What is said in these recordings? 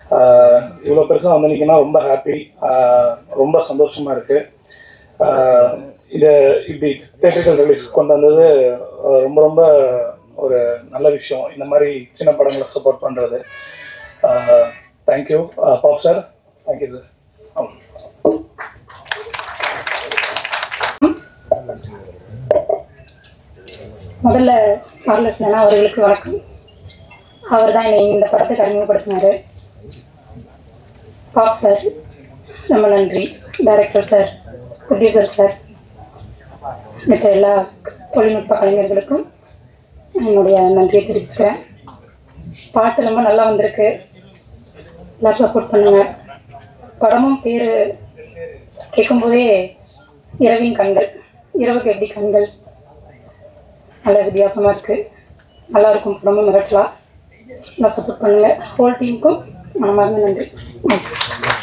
இவ்வளோ பெருசாக வந்து நிற்கினா ரொம்ப ஹாப்பி ரொம்ப சந்தோஷமா இருக்கு ஆஹ் இதை இப்படி தேட்டர்கள் ரிலீஸ் கொண்டு வந்தது ஆஹ் ரொம்ப ரொம்ப ஒரு நல்ல விஷயம் இந்த மாதிரி சின்ன படங்களை சப்போர்ட் பண்ணுறது thank you Bob sir thank you sir முதல்ல சார்லஸ் நானா அவர்களுக்கு வணக்கம் அவர் தான் என்னை இந்த படத்துக்கு அறிமுகப்படுத்தினாரு பாப் சார் ரொம்ப நன்றி டைரக்டர் சார் ப்ரொடியூசர் சார் மற்ற எல்லா தொழில்நுட்ப கலைஞர்களுக்கும் என்னுடைய நன்றியை தெரிவிச்சுக்கிறேன் பாட்டு ரொம்ப நல்லா வந்திருக்கு எல்லோரும் சப்போர்ட் பண்ணுங்க படமும் பேர் கேட்கும்போதே இரவின் கண்கள் இரவுக்கு எப்படி கண்கள் நல்ல வித்தியாசமாக இருக்குது நல்லா இருக்கும் படமும் மிரட்டலாம் நல்லா சப்போர்ட் பண்ணுங்க ஹோல் டீமுக்கும் மனமார்ந்த நன்றி நன்றி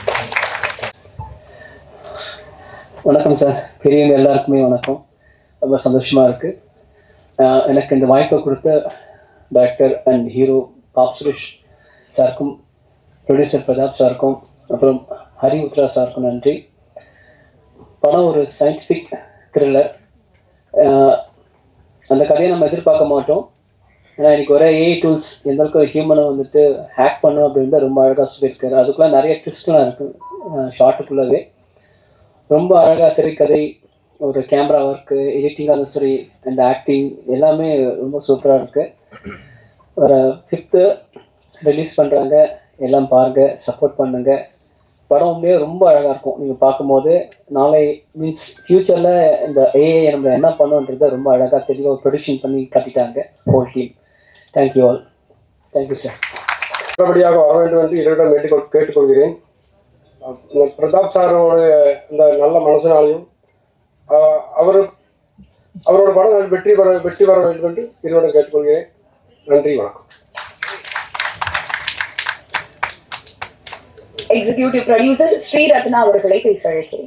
வணக்கம் சார் பெரியவங்க எல்லாருக்குமே வணக்கம் ரொம்ப சந்தோஷமா இருக்கு ஆஹ் எனக்கு இந்த வாய்ப்பை கொடுத்த director and hero Bob Suresh சாருக்கும் ப்ரொடியூசர் பிரதாப் சாருக்கும் அப்புறம் ஹரி உத்ரா சாருக்கும் நன்றி படம் ஒரு சயின்டிஃபிக் த்ரில்லர் அந்த கதையை நம்ம எதிர்பார்க்க மாட்டோம் ஏன்னா இன்னைக்கு ஒரே ஏஐ டூல்ஸ் எந்த அளவுக்கு ஹியூமனை வந்துட்டு ஹேக் பண்ணும் அப்படின்னு ரொம்ப அழகாக சொல்லியிருக்காரு அதுக்குள்ள நிறைய ட்விஸ்ட்லாம் இருக்குது ஷார்ட்டுக்குள்ளவே ரொம்ப அழகாக திரைக்கதை ஒரு கேமரா ஒர்க்கு எடிட்டிங்காக இருந்தாலும் சரி அண்ட் ஆக்டிங் எல்லாமே ரொம்ப சூப்பராக இருக்கு வர ஃபிஃப்த்து ரிலீஸ் பண்ணுறாங்க எல்லாம் பாருங்க சப்போர்ட் பண்ணுங்க படம் உண்மையே ரொம்ப அழகாக இருக்கும் நீங்கள் பார்க்கும்போது நாளை மீன்ஸ் ஃப்யூச்சரில் இந்த ஏஐ நம்ம என்ன பண்ணுன்றதை ரொம்ப அழகாக தெளிவாக ப்ரொடியூஷன் பண்ணி காட்டிட்டாங்க whole team thank you all thank you sir நல்லபடியாக வர வேண்டும் என்று இறைவிடம் வேண்டிக் கேட்டுக்கொள்கிறேன் இந்த பிரதாப் சாரோட இந்த நல்ல மனசினாலையும் ஆஹ் அவர் அவரோட படம் வெற்றி பெற வெற்றி பெற வேண்டும் என்று இறைவிடம் கேட்டுக்கொள்கிறேன் நன்றி வணக்கம் எக்ஸிகியூட்டிவ் ப்ரொடியூசர் ஸ்ரீ ரத்னா அவர்களை பேச அழைக்கிறேன்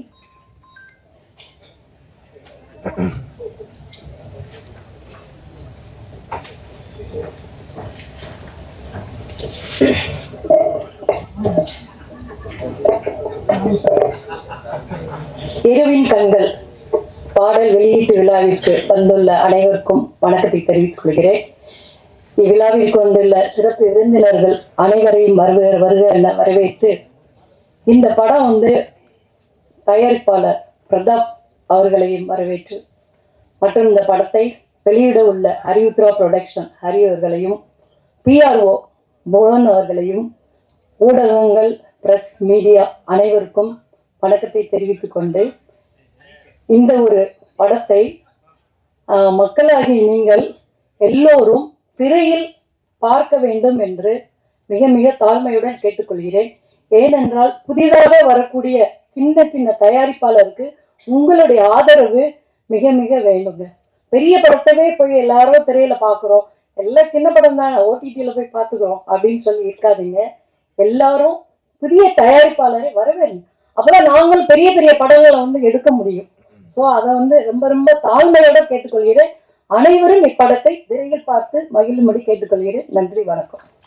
இரவின் கண்கள் பாடல் வெளியீட்டு விழாவிற்கு வந்துள்ள அனைவருக்கும் வணக்கத்தை தெரிவித்துக் கொள்கிறேன் இவ்விழாவிற்கு வந்துள்ள சிறப்பு விருந்தினர்கள் அனைவரையும் வருக வருக என வரவேற்று இந்த படம் வந்து தயாரிப்பாளர் பிரதாப் அவர்களையும் வரவேற்று மற்றும் இந்த படத்தை வெளியிட உள்ள ஹரியுத்ரா ப்ரொடக்ஷன் ஹரி அவர்களையும் பிஆர்ஓ புவன் அவர்களையும் ஊடகங்கள் பிரஸ் மீடியா அனைவருக்கும் வணக்கத்தை தெரிவித்துக் கொண்டு இந்த ஒரு படத்தை ஆஹ், மக்களாகிய நீங்கள் எல்லோரும் திரையில் பார்க்க வேண்டும் என்று மிக மிக தாழ்மையுடன் கேட்டுக்கொள்கிறேன் ஏனென்றால் புதிதாக வரக்கூடிய சின்ன சின்ன தயாரிப்பாளருக்கு உங்களுடைய ஆதரவு மிக மிக வேண்டுங்க பெரிய படத்தவே போய் எல்லாரும் திரையில பார்க்குறோம் எல்லாம் சின்ன படம் தான் ஓடிடியில போய் பார்த்துக்கிறோம் அப்படின்னு சொல்லி இருக்காதீங்க எல்லாரும் புதிய தயாரிப்பாளரை வரவேணும் அப்பதான் நாங்களும் பெரிய பெரிய படங்களை வந்து எடுக்க முடியும் ஸோ அதை வந்து ரொம்ப ரொம்ப தாழ்மையோட கேட்டுக்கொள்கிறேன் அனைவரும் இப்படத்தை விரைவில் பார்த்து மகிழும்படி கேட்டுக்கொள்கிறேன் நன்றி வணக்கம்